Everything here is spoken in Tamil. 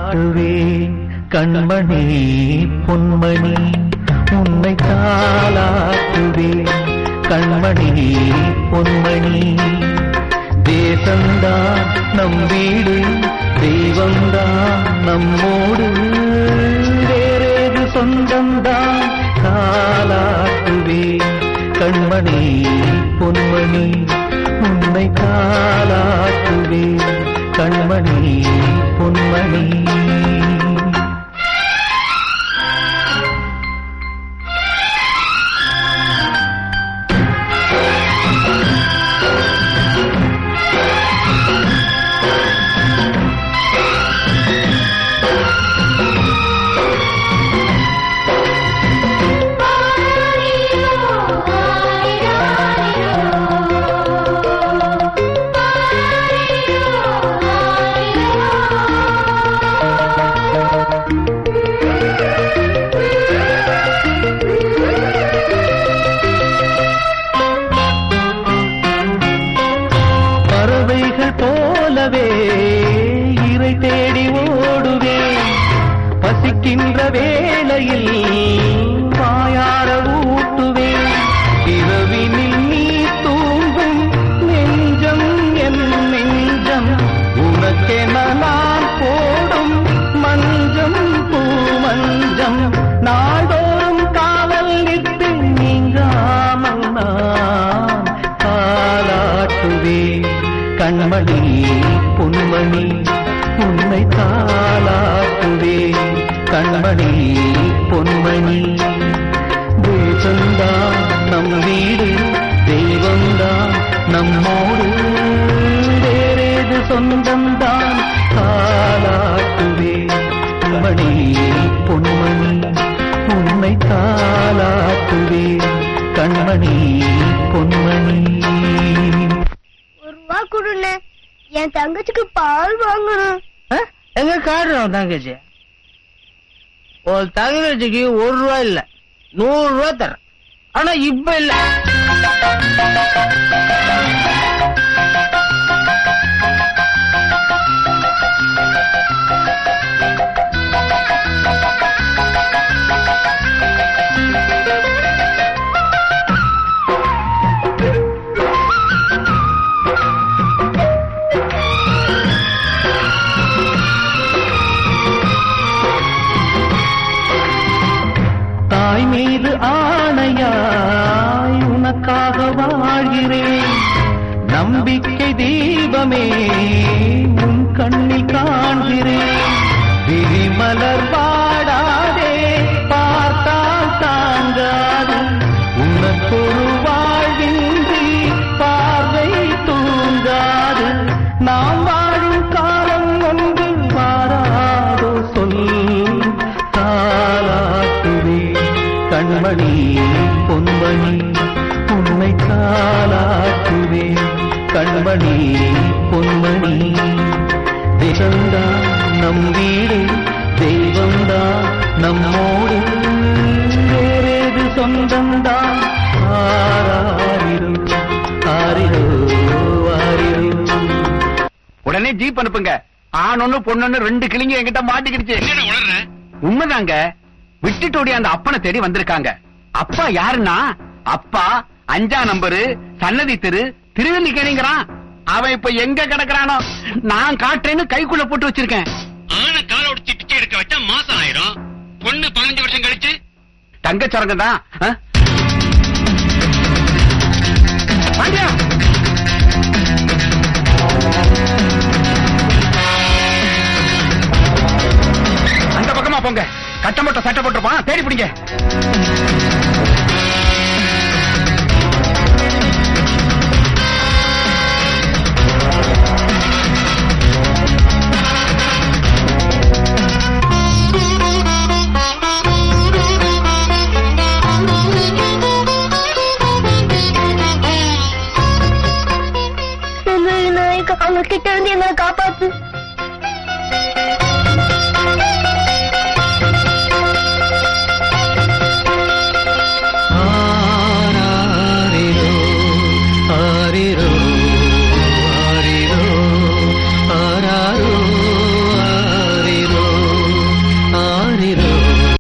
தாலாட்டுவேன் கண்மணி பொன்மணி உன்னை தாலாட்டுவேன் கண்மணி பொன்மணி தேசந்தான் நம் வீடு தெய்வம்தான் நம்மோடு வேறேது சொந்தம்தான் தாலாட்டுவேன் கண்மணி பொன்மணி உன்னை தாலாட்டுவேன் கண்மணி பொன்மணி பறவைகள் போலவே இறை தேடி ஓடுவேன் பசிக்கின்ற வேளையில் வாயார ஊட்டுவேன் இரவினில் நீ தூங்கும் நெஞ்சம் என் நெஞ்சம் உனக்கென நான் போடும் மஞ்சம் பூ மஞ்சம் நாள்தோறும் காவல் நிற்று நீங்காமல் நான் தாலாட்டுவேன் கண்மணி பொன்மணி உன்னை தாலாட்டுவேன் கண்மணி பொன்மணி தேசந்தான் நம் வீடு தெய்வம்தான் நம்மோடு வேறேது சொந்தம்தான் தாலாட்டுவேன் கண்மணி பொன்மணி உன்னை தாலாட்டுவேன் கண்மணி பொன்மணி ஒரு ரூபா கொடுண்ணே என் தங்கச்சிக்கு பால் வாங்கணும் எங்க காட்டுறோம் தங்கச்சி ஒரு தங்கச்சிக்கு ஒரு ரூபா இல்ல நூறு ரூபா தரேன் ஆனா இப்ப இல்ல தாய் மீது ஆணையாய் உனக்காக வாழ்கிறேன் நம்பிக்கை தீபமே உன் கண்ணில் காண்கிறேன் விரிமலர் பாடாதே பார்த்தால் தாங்காது உனக்கொரு வாழ்வின்றி பார்வை தூங்காது நாம் வாழும் காலம் ஒன்று மாறாதோ சொல் தாலாட்டுவே கண்மணி பொன்மணி உன்னை தாலாட்டுவே கண்மணி பொன்மணி தேசந்தா நம் வீடு தெய்வந்தா நம்மோடு வேறேது சொந்தம்தான் ஆராரிரோ ஆரிரோ ஆரிரோ உடனே ஜீப் அனுப்புங்க ஆணொன்னு பொண்ணொன்னு ரெண்டு கிளிங்க என்கிட்ட மாட்டிக்கிடுச்சு உண்மைதாங்க விட்டுட்டு அந்த அப்பனை தேடி வந்திருக்காங்க அப்பா யாருன்னா அப்பா அஞ்சா நம்பரு சன்னதி தெரு திருவல்லிக்கேணிங்கிறான் அவன் இப்ப எங்க கிடக்குறானோ நான் காட்டுறேன்னு கைக்குள்ள போட்டு வச்சிருக்கேன் ஆனை கால உடிச்சு பிச்சை எடுக்க வச்சா மாசம் ஆயிரும் பொண்ணு பதினஞ்சு வருஷம் கழிச்சு தங்கச்சரங்க தான் அந்த பக்கமா போங்க கட்டமட்ட சட்டை போட்டிருப்பான் தேடி பிடிங்க செந்தில் நாயக்கா அவங்க கிட்ட இருந்து எங்களை காப்பாத்து ஆராரிரோ ஆரிரோ